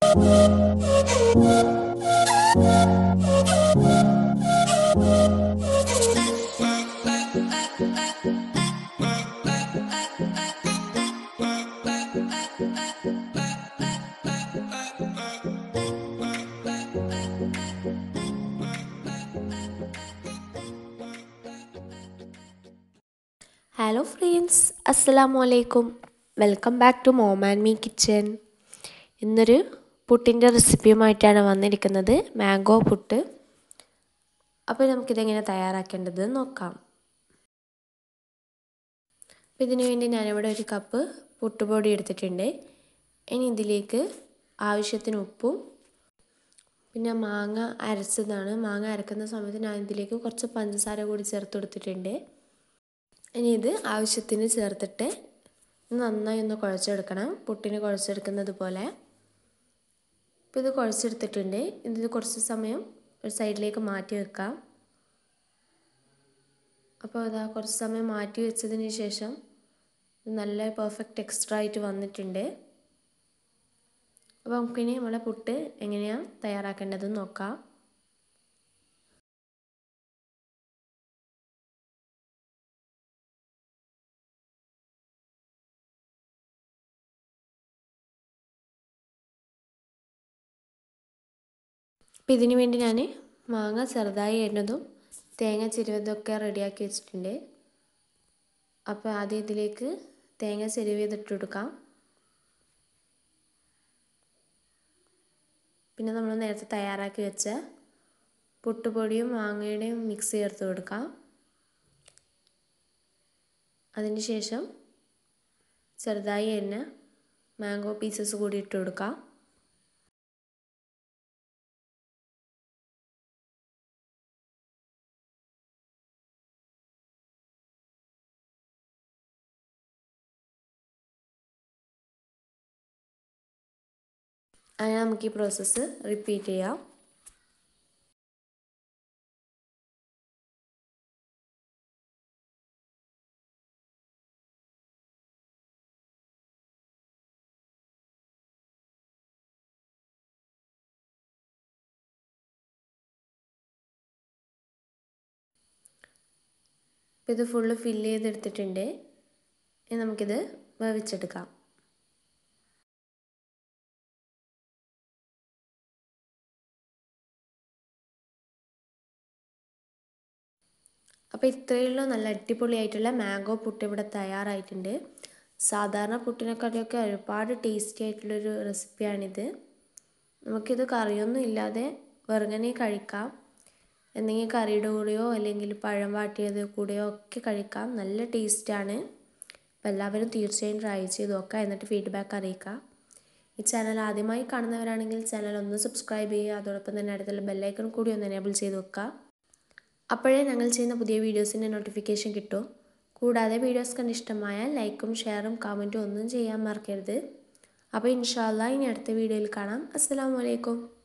hello friends അസ്സലാമു അലൈക്കും welcome back to mom and me kitchen ഇന്നൊരു പുട്ടിൻ്റെ റെസിപ്പിയുമായിട്ടാണ് വന്നിരിക്കുന്നത് മാംഗോ പുട്ട് അപ്പോൾ നമുക്കിതെങ്ങനെ തയ്യാറാക്കേണ്ടത് നോക്കാം അപ്പോൾ ഇതിനു വേണ്ടി ഞാനിവിടെ ഒരു കപ്പ് പുട്ടുപൊടി എടുത്തിട്ടുണ്ട് ഇനി ഇതിലേക്ക് ആവശ്യത്തിന് ഉപ്പും പിന്നെ മാങ്ങ അരച്ചതാണ് മാങ്ങ അരക്കുന്ന സമയത്ത് ഞാൻ ഇതിലേക്ക് കുറച്ച് പഞ്ചസാര കൂടി ചേർത്ത് കൊടുത്തിട്ടുണ്ട് ഇനി ഇത് ആവശ്യത്തിന് ചേർത്തിട്ട് നന്നായി ഒന്ന് കുഴച്ചെടുക്കണം പുട്ടിന് കുഴച്ചെടുക്കുന്നത് പോലെ ഇപ്പോൾ ഇത് കുഴച്ചെടുത്തിട്ടുണ്ട് ഇത് കുറച്ച് സമയം ഒരു സൈഡിലേക്ക് മാറ്റി വെക്കാം അപ്പോൾ അതാ കുറച്ച് സമയം മാറ്റി വെച്ചതിന് ശേഷം നല്ല പെർഫെക്റ്റ് ടെക്സ്ചർ ആയിട്ട് വന്നിട്ടുണ്ട് അപ്പോൾ നമുക്കിനി നമ്മളെ പുട്ട് എങ്ങനെയാണ് തയ്യാറാക്കേണ്ടതെന്ന് നോക്കാം അപ്പം ഇതിന് വേണ്ടി ഞാൻ മാങ്ങ ചെറുതായി എണ്ണതും തേങ്ങ ചിരുവതൊക്കെ റെഡിയാക്കി വെച്ചിട്ടുണ്ട് അപ്പോൾ ആദ്യം ഇതിലേക്ക് തേങ്ങ ചിരുവിയതിട്ട് കൊടുക്കാം പിന്നെ നമ്മൾ നേരത്തെ തയ്യാറാക്കി വെച്ച പുട്ടുപൊടിയും മാങ്ങയുടെയും മിക്സ് ചേർത്ത് കൊടുക്കാം അതിന് ശേഷം ചെറുതായി എണ്ണ മാംഗോ പീസസ് കൂടി ഇട്ട് കൊടുക്കാം അങ്ങനെ നമുക്ക് ഈ പ്രോസസ്സ് റിപ്പീറ്റ് ചെയ്യാം ഇപ്പം ഇത് ഫുള്ള് ഫില്ല് ചെയ്തെടുത്തിട്ടുണ്ട് ഇനി നമുക്കിത് വേവിച്ചെടുക്കാം അപ്പോൾ ഇത്രയുള്ള നല്ല അടിപൊളിയായിട്ടുള്ള മാംഗോ പുട്ട് ഇവിടെ തയ്യാറായിട്ടുണ്ട് സാധാരണ പുട്ടിനെക്കാട്ടിയൊക്കെ ഒരുപാട് ടേസ്റ്റി ആയിട്ടുള്ളൊരു റെസിപ്പിയാണിത് നമുക്കിത് കറിയൊന്നും ഇല്ലാതെ വെറുങ്ങനെ കഴിക്കാം എന്തെങ്കിലും കറിയുടെ കൂടെയോ അല്ലെങ്കിൽ പഴം വാട്ടിയത് കൂടെയോ ഒക്കെ കഴിക്കാം നല്ല ടേസ്റ്റാണ് അപ്പോൾ എല്ലാവരും തീർച്ചയായും ട്രൈ ചെയ്ത് നോക്കുക എന്നിട്ട് ഫീഡ്ബാക്ക് അറിയിക്കുക ഈ ചാനൽ ആദ്യമായി കാണുന്നവരാണെങ്കിൽ ചാനൽ ഒന്ന് സബ്സ്ക്രൈബ് ചെയ്യുക അതോടൊപ്പം തന്നെ അടുത്തുള്ള ബെല്ലൈക്കൺ കൂടി ഒന്ന് എനേബിൾ ചെയ്ത് വെക്കുക അപ്പോഴേ ഞങ്ങൾ ചെയ്യുന്ന പുതിയ വീഡിയോസിൻ്റെ നോട്ടിഫിക്കേഷൻ കിട്ടും കൂടാതെ വീഡിയോസ് കണ്ട് ഇഷ്ടമായാൽ ലൈക്കും ഷെയറും കമൻറ്റും ഒന്നും ചെയ്യാൻ മറക്കരുത് അപ്പോൾ ഇൻഷാല്ല ഇനി അടുത്ത വീഡിയോയിൽ കാണാം അസ്സാം വലൈക്കും